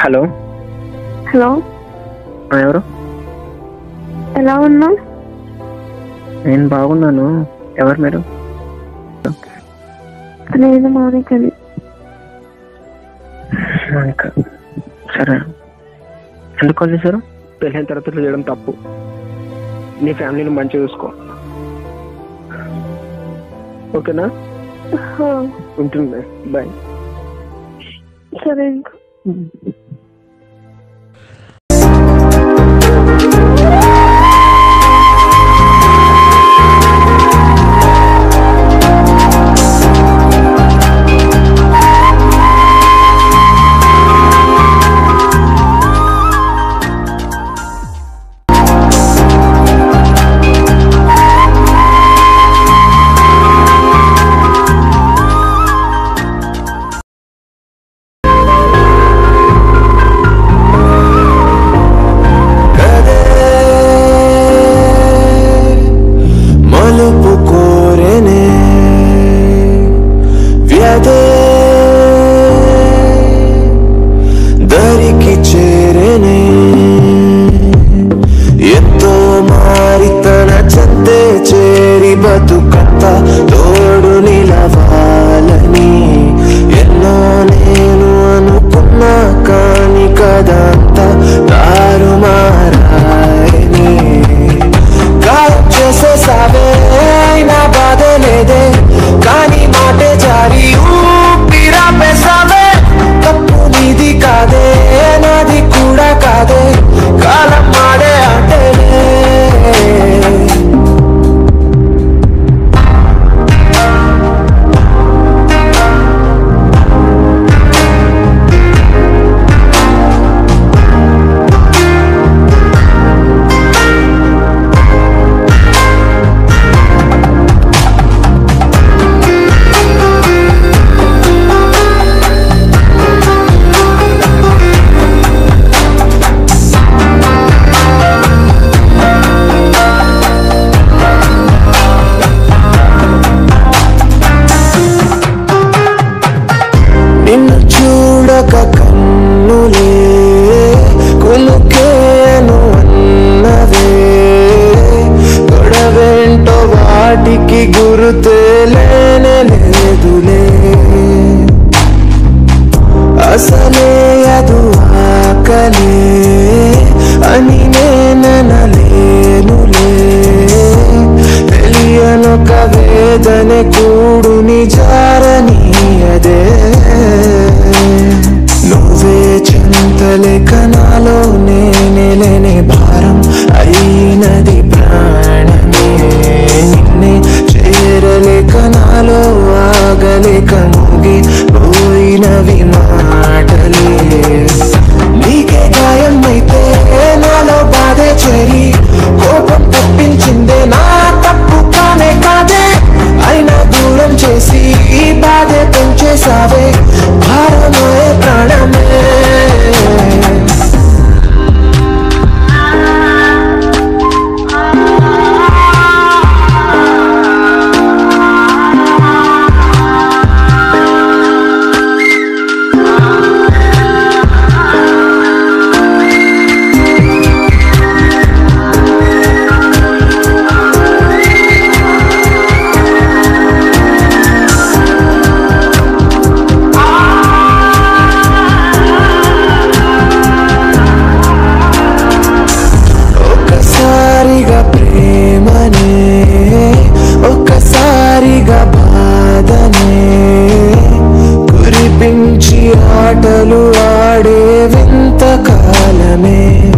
hello hello ఆ, ఎవరు ఎలా ఉన్నావు నేను బాగున్నాను ఎవరు మీరు నేను మౌనికని మౌనిక సరే ఎందుకు కాల్ చేశారు పెళ్ళైన తర్వాత ఇట్లా చేయడం తప్పు నీ ఫ్యామిలీని మంచిగా చూసుకో ఓకేనా హా, ఉంటుంది బాయ్ సరే ఇంకా కదే మలుపు కోరెనే వ్యదే దరికి చేరెనే ఎంతో మారి తన చెత్తే చేరి బతుకంత తోడు నిలవాలని ఎన్నో నేను అనుకున్నా కాని కదంతా తారుమారాయని గాయం చేసేసావే నా బాధ లేదే కానీ మాటే జారి ఊపిరాపేసావే తప్పు నీది కాదే నాది కూడా కాదే కాలం మాడే ఆటలే నిన్ను చూడక కన్నులే కులుకేను అన్నవే గొడవేంటో వాటికి గురుతే లేనే లేదులే అసలే అదు ఆకలే అని నేననలేనులే తెలియనొక వేదన కూడుని జారనీయదే నువ్వే చింతలేక నాలో నేనెలేని భారం అయినది ప్రాణమే నిన్నే చేరలేక నాలో ఆగలేక ముగి పోయినవి మాటలే నీకే గాయం అయితే నాలో బాధే చేరి కోపం తప్పించిందే నా తప్పు కానే కాదే అయినా దూరం చేసి ఈ బాధే పెంచేసావే భారమే ప్రాణమే ఒక్కసారిగా ప్రేమనే ఒక్కసారిగా బాధనే కురిపించి ఆటలు ఆడే వింత కాలమే